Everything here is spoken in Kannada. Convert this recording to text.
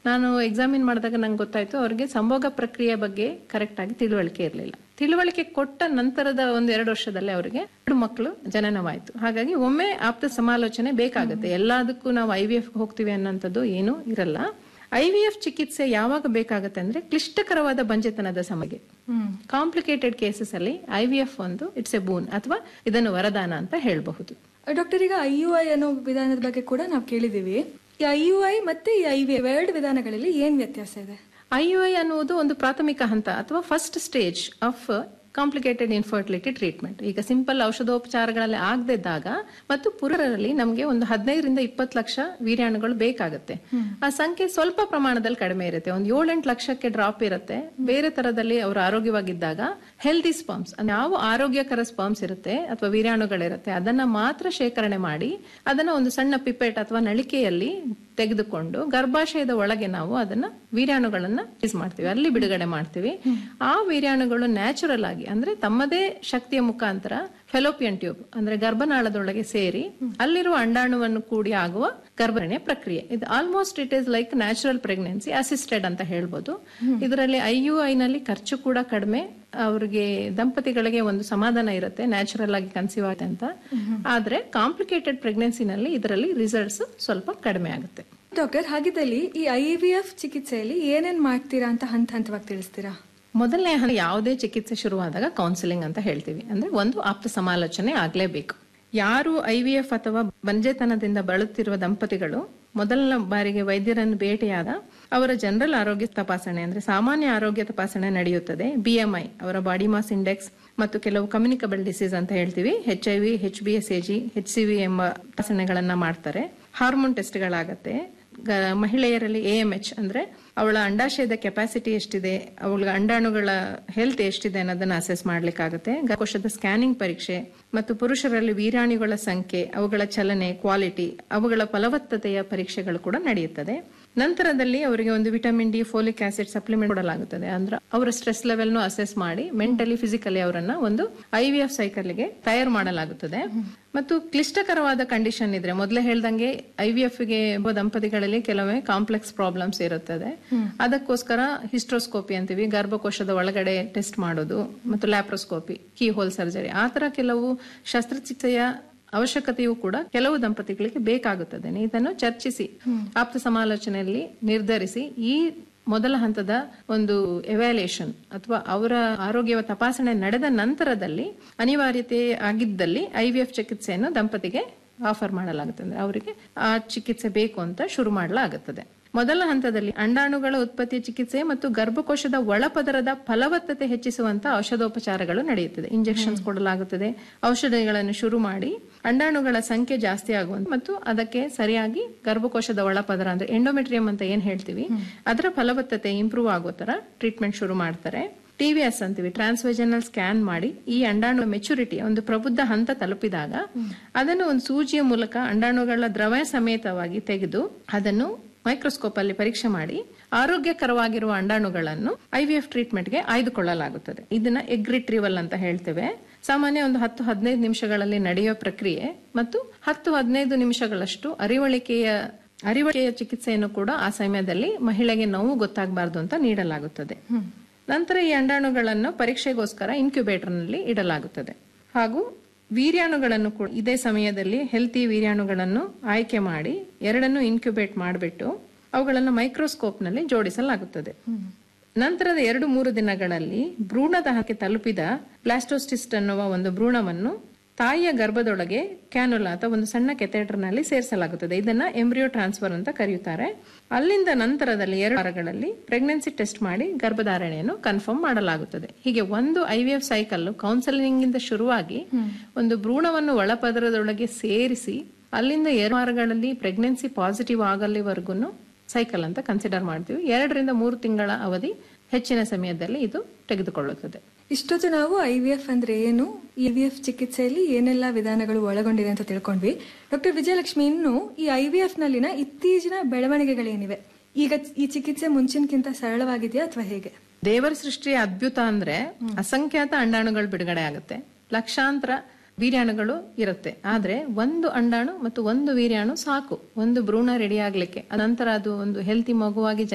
ನಾನು ಎಕ್ಸಾಮಿನ್ ಮಾಡಿದಾಗ ನಂಗೆ ಗೊತ್ತಾಯ್ತು ಅವ್ರಿಗೆ ಸಂಭೋಗ ಪ್ರಕ್ರಿಯೆ ಬಗ್ಗೆ ಕರೆಕ್ಟ್ ಆಗಿ ತಿಳುವಳಿಕೆ ಇರಲಿಲ್ಲ ತಿಳುವಳಿಕೆ ಕೊಟ್ಟ ನಂತರದ ಒಂದು ಎರಡು ವರ್ಷದಲ್ಲೇ ಅವರಿಗೆ ಎರಡು ಮಕ್ಕಳು ಜನನವಾಯ್ತು ಹಾಗಾಗಿ ಒಮ್ಮೆ ಆಪ್ತ ಸಮಾಲೋಚನೆ ಬೇಕಾಗುತ್ತೆ ಎಲ್ಲದಕ್ಕೂ ನಾವು ಐ ವಿ ಎಫ್ ಹೋಗ್ತೀವಿ ಅನ್ನೋಂಥದ್ದು ಏನೂ ಇರಲ್ಲ ಐ ವಿ ಎಫ್ ಚಿಕಿತ್ಸೆ ಯಾವಾಗ ಬೇಕಾಗುತ್ತೆ ಅಂದ್ರೆ ಕ್ಲಿಷ್ಟಕರವಾದ ಬಂಜೆತನದ ಸಮಯಕ್ಕೆ ಕಾಂಪ್ಲಿಕೇಟೆಡ್ ಕೇಸಸ್ ಅಲ್ಲಿ ಐ ವಿ ಎಫ್ ಒಂದು ಇಟ್ಸ್ ಎ ಬೂನ್ ಅಥವಾ ಇದನ್ನು ವರದಾನ ಅಂತ ಹೇಳಬಹುದು ಡಾಕ್ಟರ್ ಈಗ ಐ ಯು ಐ ಅನ್ನೋ ವಿಧಾನದ ಬಗ್ಗೆ ಕೂಡ ನಾವು ಕೇಳಿದೀವಿ ಈ ಐ ಯು ಐ ಮತ್ತೆ ಈ ಐ ವಿ ಎರಡು ವಿಧಾನಗಳಲ್ಲಿ ಏನ್ ವ್ಯತ್ಯಾಸ ಇದೆ ಐ ಯು ಐ ಅನ್ನುವುದು ಒಂದು ಪ್ರಾಥಮಿಕ ಹಂತ ಅಥವಾ first stage of complicated infertility treatment ಈಗ ಸಿಂಪಲ್ ಔಷಧೋಪಚಾರಗಳಲ್ಲಿ ಆಗದಿದ್ದಾಗ ಮತ್ತು ಪುರುಷರಲ್ಲಿ ನಮಗೆ ಒಂದು ಹದಿನೈದರಿಂದ ಇಪ್ಪತ್ತು ಲಕ್ಷ ವೀರ್ಯಾಣುಗಳು ಬೇಕಾಗುತ್ತೆ ಆ ಸಂಖ್ಯೆ ಸ್ವಲ್ಪ ಪ್ರಮಾಣದಲ್ಲಿ ಕಡಿಮೆ ಇರುತ್ತೆ ಒಂದು ಏಳೆಂಟು ಲಕ್ಷಕ್ಕೆ ಡ್ರಾಪ್ ಇರುತ್ತೆ ಬೇರೆ ತರದಲ್ಲಿ ಅವರು ಆರೋಗ್ಯವಾಗಿದ್ದಾಗ ಹೆಲ್ದಿ ಸ್ಪರ್ಮ್ಸ್ ಯಾವ ಆರೋಗ್ಯಕರ ಸ್ಪರ್ಮ್ಸ್ ಇರುತ್ತೆ ಅಥವಾ ವೀರ್ಯಾಣುಗಳಿರುತ್ತೆ ಅದನ್ನ ಮಾತ್ರ ಶೇಖರಣೆ ಮಾಡಿ ಅದನ್ನ ಒಂದು ಸಣ್ಣ ಪಿಪೆಟ್ ಅಥವಾ ನಳಿಕೆಯಲ್ಲಿ ತೆಗೆದುಕೊಂಡು ಗರ್ಭಾಶಯದ ಒಳಗೆ ನಾವು ಅದನ್ನ ವೀರ್ಯಾಣುಗಳನ್ನ ಯೂಸ್ ಮಾಡ್ತೀವಿ ಅಲ್ಲಿ ಬಿಡುಗಡೆ ಮಾಡ್ತೀವಿ ಆ ವೀರ್ಯಾಣುಗಳು ನ್ಯಾಚುರಲ್ ಆಗಿ ಅಂದ್ರೆ ತಮ್ಮದೇ ಶಕ್ತಿಯ ಮುಖಾಂತರ ಫೆಲೋಪಿಯನ್ ಟ್ಯೂಬ್ ಅಂದ್ರೆ ಗರ್ಭನಾಳದೊಳಗೆ ಸೇರಿ ಅಲ್ಲಿರುವ ಅಂಡಾಣುವನ್ನು ಕೂಡಿ ಆಗುವ ಗರ್ಭರಣೆ ಪ್ರಕ್ರಿಯೆ ಇದು almost it is like natural pregnancy assisted ಅಂತ ಹೇಳ್ಬೋದು ಇದರಲ್ಲಿ ಐ ಯು ಐ ನಲ್ಲಿ ಖರ್ಚು ಕೂಡ ಕಡಿಮೆ ಅವ್ರಿಗೆ ದಂಪತಿಗಳಿಗೆ ಒಂದು ಸಮಾಧಾನ ಇರುತ್ತೆ ನ್ಯಾಚುರಲ್ ಆಗಿ ಕನ್ಸೀವ್ ಆಗುತ್ತೆ ಅಂತ ಆದ್ರೆ ಕಾಂಪ್ಲಿಕೇಟೆಡ್ ಪ್ರೆಗ್ನೆನ್ಸಿನಲ್ಲಿ ಇದರಲ್ಲಿ ರಿಸಲ್ಟ್ಸ್ ಸ್ವಲ್ಪ ಕಡಿಮೆ ಆಗುತ್ತೆ ಡಾಕ್ಟರ್ ಹಾಗಿದ್ದಲ್ಲಿ ಈ ಐ ವಿ ಎಫ್ ಚಿಕಿತ್ಸೆಯಲ್ಲಿ ಏನೇನ್ ಮಾಡ್ತೀರಾ ಅಂತ ಹಂತ ಹಂತವಾಗಿ ತಿಳಿಸ್ತೀರಾ ಮೊದಲನೇ ಹಂತ ಯಾವುದೇ ಚಿಕಿತ್ಸೆ ಶುರುವಾದಾಗ ಕೌನ್ಸಿಲಿಂಗ್ ಅಂತ ಹೇಳ್ತೀವಿ ಅಂದ್ರೆ ಒಂದು ಆಪ್ತ ಸಮಾಲೋಚನೆ ಆಗ್ಲೇಬೇಕು ಯಾರು ಐ ವಿ ಎಫ್ ಅಥವಾ ಬಂಜೆತನದಿಂದ ಬಳಲುತ್ತಿರುವ ದಂಪತಿಗಳು ಮೊದಲ ಬಾರಿಗೆ ವೈದ್ಯರನ್ನು ಭೇಟಿಯಾದ ಅವರ ಜನರಲ್ ಆರೋಗ್ಯ ತಪಾಸಣೆ ಅಂದ್ರೆ ಸಾಮಾನ್ಯ ಆರೋಗ್ಯ ತಪಾಸಣೆ ನಡೆಯುತ್ತದೆ ಬಿಎಂಐ ಅವರ ಬಾಡಿ ಮಾಸ್ ಇಂಡೆಕ್ಸ್ ಮತ್ತು ಕೆಲವು ಕಮ್ಯುನಿಕಬಲ್ ಡಿಸೀಸ್ ಅಂತ ಹೇಳ್ತೀವಿ H I V H B S A G H C V ಎಂಬ ತಪಾಸಣೆಗಳನ್ನ ಮಾಡ್ತಾರೆ ಹಾರ್ಮೋನ್ ಟೆಸ್ಟ್ಗಳಾಗತ್ತೆ ಗ- ಮಹಿಳೆಯರಲ್ಲಿ ಎ ಎಂ ಎಚ್ ಅಂದ್ರೆ ಅವಳ ಅಂಡಾಶಯದ ಕೆಪಾಸಿಟಿ ಎಷ್ಟಿದೆ ಅವಳ ಅಂಡಾಣುಗಳ ಹೆಲ್ತ್ ಎಷ್ಟಿದೆ ಅನ್ನೋದನ್ನ ಅಸೆಸ್ ಮಾಡ್ಲಿಕ್ಕಾಗುತ್ತೆ ಗರ್ಭಕೋಶದ ಸ್ಕ್ಯಾನಿಂಗ್ ಪರೀಕ್ಷೆ ಮತ್ತು ಪುರುಷರಲ್ಲಿ ವೀರಾಣುಗಳ ಸಂಖ್ಯೆ ಅವುಗಳ ಚಲನೆ ಕ್ವಾಲಿಟಿ ಅವುಗಳ ಫಲವತ್ತತೆಯ ಪರೀಕ್ಷೆಗಳು ಕೂಡ ನಡೆಯುತ್ತದೆ ನಂತರದಲ್ಲಿ ಅವರಿಗೆ ಒಂದು vitamin D folic acid supplement ಕೊಡಲಾಗುತ್ತದೆ ಅಂದ್ರೆ ಅವರ ಸ್ಟ್ರೆಸ್ ಲೆವೆಲ್ ನು ಅಸೆಸ್ ಮಾಡಿ ಮೆಂಟಲಿ ಫಿಸಿಕಲಿ ಅವರನ್ನ ಒಂದು ಐ ವಿ ಎಫ್ ಸೈಕಲ್ಗೆ ತಯಾರು ಮಾಡಲಾಗುತ್ತದೆ ಮತ್ತು ಕ್ಲಿಷ್ಟಕರವಾದ ಕಂಡೀಷನ್ ಇದ್ರೆ ಮೊದಲೇ ಹೇಳ್ದಂಗೆ ಐ ವಿ ಎಫ್ ಗೆ ಒಬ್ಬ ದಂಪತಿಗಳಲ್ಲಿ ಕೆಲವೇ ಕಾಂಪ್ಲೆಕ್ಸ್ ಪ್ರಾಬ್ಲಮ್ಸ್ ಇರುತ್ತದೆ ಅದಕ್ಕೋಸ್ಕರ ಹಿಸ್ಟ್ರೋಸ್ಕೋಪಿ ಅಂತೀವಿ ಗರ್ಭಕೋಶದ ಒಳಗಡೆ ಟೆಸ್ಟ್ ಮಾಡೋದು ಮತ್ತು ಲ್ಯಾಪ್ರೋಸ್ಕೋಪಿ ಕೀ ಹೋಲ್ ಸರ್ಜರಿ ಆ ತರ ಕೆಲವು ಶಸ್ತ್ರಚಿಕಿತ್ಸೆಯ ಅವಶ್ಯಕತೆಯೂ ಕೂಡ ಕೆಲವು ದಂಪತಿಗಳಿಗೆ ಬೇಕಾಗುತ್ತದೆ ಇದನ್ನು ಚರ್ಚಿಸಿ ಆಪ್ತ ಸಮಾಲೋಚನೆಯಲ್ಲಿ ನಿರ್ಧರಿಸಿ ಈ ಮೊದಲ ಹಂತದ ಒಂದು ಎವ್ಯಾಲ್ಯೂಯೇಷನ್ ಅಥವಾ ಅವರ ಆರೋಗ್ಯ ತಪಾಸಣೆ ನಡೆದ ನಂತರದಲ್ಲಿ ಅನಿವಾರ್ಯತೆ ಆಗಿದ್ದಲ್ಲಿ ಐ ವಿ ಎಫ್ ಚಿಕಿತ್ಸೆಯನ್ನು ದಂಪತಿಗೆ ಆಫರ್ ಮಾಡಲಾಗುತ್ತದೆ ಅಂದ್ರೆ ಅವರಿಗೆ ಆ ಚಿಕಿತ್ಸೆ ಬೇಕು ಅಂತ ಶುರು ಮಾಡಲಾಗುತ್ತದೆ ಮೊದಲ ಹಂತದಲ್ಲಿ ಅಂಡಾಣುಗಳ ಉತ್ಪತ್ತಿ ಚಿಕಿತ್ಸೆ ಮತ್ತು ಗರ್ಭಕೋಶದ ಒಳಪದರದ ಫಲವತ್ತತೆ ಹೆಚ್ಚಿಸುವಂತ ಔಷಧೋಪಚಾರಗಳು ನಡೆಯುತ್ತದೆ ಇಂಜೆಕ್ಷನ್ಸ್ ಕೊಡಲಾಗುತ್ತದೆ ಔಷಧಿಗಳನ್ನು ಶುರು ಮಾಡಿ ಅಂಡಾಣುಗಳ ಸಂಖ್ಯೆ ಜಾಸ್ತಿ ಆಗುವಂತ ಮತ್ತು ಅದಕ್ಕೆ ಸರಿಯಾಗಿ ಗರ್ಭಕೋಶದ ಒಳಪದರ ಅಂದ್ರೆ ಎಂಡೋಮೆಟ್ರಿಯಂ ಅಂತ ಏನ್ ಹೇಳ್ತೀವಿ ಅದರ ಫಲವತ್ತತೆ ಇಂಪ್ರೂವ್ ಆಗೋ ತರ ಟ್ರೀಟ್ಮೆಂಟ್ ಶುರು ಮಾಡ್ತಾರೆ ಟಿವಿಎಸ್ ಅಂತೀವಿ ಟ್ರಾನ್ಸ್ವೆಜನಲ್ ಸ್ಕ್ಯಾನ್ ಮಾಡಿ ಈ ಅಂಡಾಣು ಮೆಚುರಿಟಿ ಒಂದು ಪ್ರಬುದ್ಧ ಹಂತ ತಲುಪಿದಾಗ ಅದನ್ನು ಒಂದು ಸೂಜಿಯ ಮೂಲಕ ಅಂಡಾಣುಗಳ ದ್ರವ ಸಮೇತವಾಗಿ ತೆಗೆದು ಅದನ್ನು ಮೈಕ್ರೋಸ್ಕೋಪ್ ಅಲ್ಲಿ ಪರೀಕ್ಷೆ ಮಾಡಿ ಆರೋಗ್ಯಕರವಾಗಿರುವ ಅಂಡಾಣುಗಳನ್ನು ಐವಿಎಫ್ ಟ್ರೀಟ್ಮೆಂಟ್ಗೆ ಆಯ್ದುಕೊಳ್ಳಲಾಗುತ್ತದೆ ಇದನ್ನ ಎಗ್ ರಿಟ್ರೀವಲ್ ಅಂತ ಹೇಳ್ತೇವೆ ಸಾಮಾನ್ಯ ಒಂದು ಹತ್ತು ಹದಿನೈದು ನಿಮಿಷಗಳಲ್ಲಿ ನಡೆಯುವ ಪ್ರಕ್ರಿಯೆ ಮತ್ತು ಹತ್ತು ಹದಿನೈದು ನಿಮಿಷಗಳಷ್ಟು ಅರಿವಳಿಕೆಯ ಅರಿವಳಿಕೆಯ ಚಿಕಿತ್ಸೆಯನ್ನು ಕೂಡ ಆ ಸಮಯದಲ್ಲಿ ಮಹಿಳೆಗೆ ನೋವು ಗೊತ್ತಾಗಬಾರದು ಅಂತ ನೀಡಲಾಗುತ್ತದೆ ನಂತರ ಈ ಅಂಡಾಣುಗಳನ್ನು ಪರೀಕ್ಷೆಗೋಸ್ಕರ ಇನ್ಕ್ಯುಬೇಟರ್ನಲ್ಲಿ ಇಡಲಾಗುತ್ತದೆ ಹಾಗೂ ವೀರ್ಯಾಣುಗಳನ್ನು ಕೂಡ ಇದೇ ಸಮಯದಲ್ಲಿ ಹೆಲ್ತಿ ವೀರ್ಯಾಣುಗಳನ್ನು ಆಯ್ಕೆ ಮಾಡಿ ಎರಡನ್ನು ಇನ್ಕ್ಯುಬೇಟ್ ಮಾಡಿಬಿಟ್ಟು ಅವುಗಳನ್ನು ಮೈಕ್ರೋಸ್ಕೋಪ್ನಲ್ಲಿ ಜೋಡಿಸಲಾಗುತ್ತದೆ ನಂತರದ ಎರಡು ಮೂರು ದಿನಗಳಲ್ಲಿ ಭ್ರೂಣದ ಹಕ್ಕೆ ತಲುಪಿದ ಪ್ಲಾಸ್ಟೋಸ್ಟಿಸ್ಟ್ ಅನ್ನುವ ಒಂದು ಭ್ರೂಣವನ್ನು ತಾಯಿಯ ಗರ್ಭದೊಳಗೆ ಕ್ಯಾನುಲಾ ಅಥವಾ ಒಂದು ಸಣ್ಣ ಕೆಥೆಟರ್ನಲ್ಲಿ ಸೇರಿಸಲಾಗುತ್ತದೆ ಇದನ್ನ ಎಂಬ್ರಿಯೋ ಟ್ರಾನ್ಸ್ಫರ್ ಅಂತ ಕರೆಯುತ್ತಾರೆ ಅಲ್ಲಿಂದ ನಂತರದಲ್ಲಿ ಎರಡು ವಾರಗಳಲ್ಲಿ ಪ್ರೆಗ್ನೆನ್ಸಿ ಟೆಸ್ಟ್ ಮಾಡಿ ಗರ್ಭಧಾರಣೆಯನ್ನು ಕನ್ಫರ್ಮ್ ಮಾಡಲಾಗುತ್ತದೆ ಹೀಗೆ ಒಂದು I V F cycle counselling ಇಂದ ಶುರುವಾಗಿ ಒಂದು ಭ್ರೂಣವನ್ನು ಒಳಪದರದೊಳಗೆ ಸೇರಿಸಿ ಅಲ್ಲಿಂದ ಎರಡು ವಾರಗಳಲ್ಲಿ ಪ್ರೆಗ್ನೆನ್ಸಿ ಪಾಸಿಟಿವ್ ಆಗಲಿವರೆಗೂ ಸೈಕಲ್ ಅಂತ ಕನ್ಸಿಡರ್ ಮಾಡ್ತೀವಿ ಎರಡರಿಂದ ಮೂರು ತಿಂಗಳ ಅವಧಿ ಹೆಚ್ಚಿನ ಸಮಯದಲ್ಲಿ ಇದು ತೆಗೆದುಕೊಳ್ಳುತ್ತದೆ ಇಷ್ಟೊತ್ತು ನಾವು ಐ ವಿ ಎಫ್ ಅಂದ್ರೆ ಏನು ಇ ವಿ ಎಫ್ ಚಿಕಿತ್ಸೆಯಲ್ಲಿ ಏನೆಲ್ಲ ವಿಧಾನಗಳು ಒಳಗೊಂಡಿದೆ ಅಂತ ತಿಳ್ಕೊಂಡ್ವಿ ಡಾಕ್ಟರ್ ವಿಜಯಲಕ್ಷ್ಮಿ ಇನ್ನು ಈ ಐ ವಿ ಎಫ್ ನಲ್ಲಿನ ಇತ್ತೀಚಿನ ಬೆಳವಣಿಗೆಗಳೇನಿವೆ ಈಗ ಈ ಚಿಕಿತ್ಸೆ ಮುಂಚಿನಕ್ಕಿಂತ ಸರಳವಾಗಿದೆಯಾ ಅಥವಾ ಹೇಗೆ ದೇವರ ಸೃಷ್ಟಿಯ ಅದ್ಭುತ ಅಂದ್ರೆ ಅಸಂಖ್ಯಾತ ಅಂಡಾಣುಗಳು ಬಿಡುಗಡೆ ಆಗುತ್ತೆ ಲಕ್ಷಾಂತರ ವೀರ್ಯಾಣುಗಳು ಇರುತ್ತೆ ಆದ್ರೆ ಒಂದು ಅಂಡಾಣು ಮತ್ತು ಒಂದು ವೀರ್ಯಾಣು ಸಾಕು ಒಂದು ಭ್ರೂಣ ರೆಡಿ ಆಗ್ಲಿಕ್ಕೆ ನಂತರ ಅದು ಒಂದು ಹೆಲ್ತಿ ಮಗುವಾಗಿ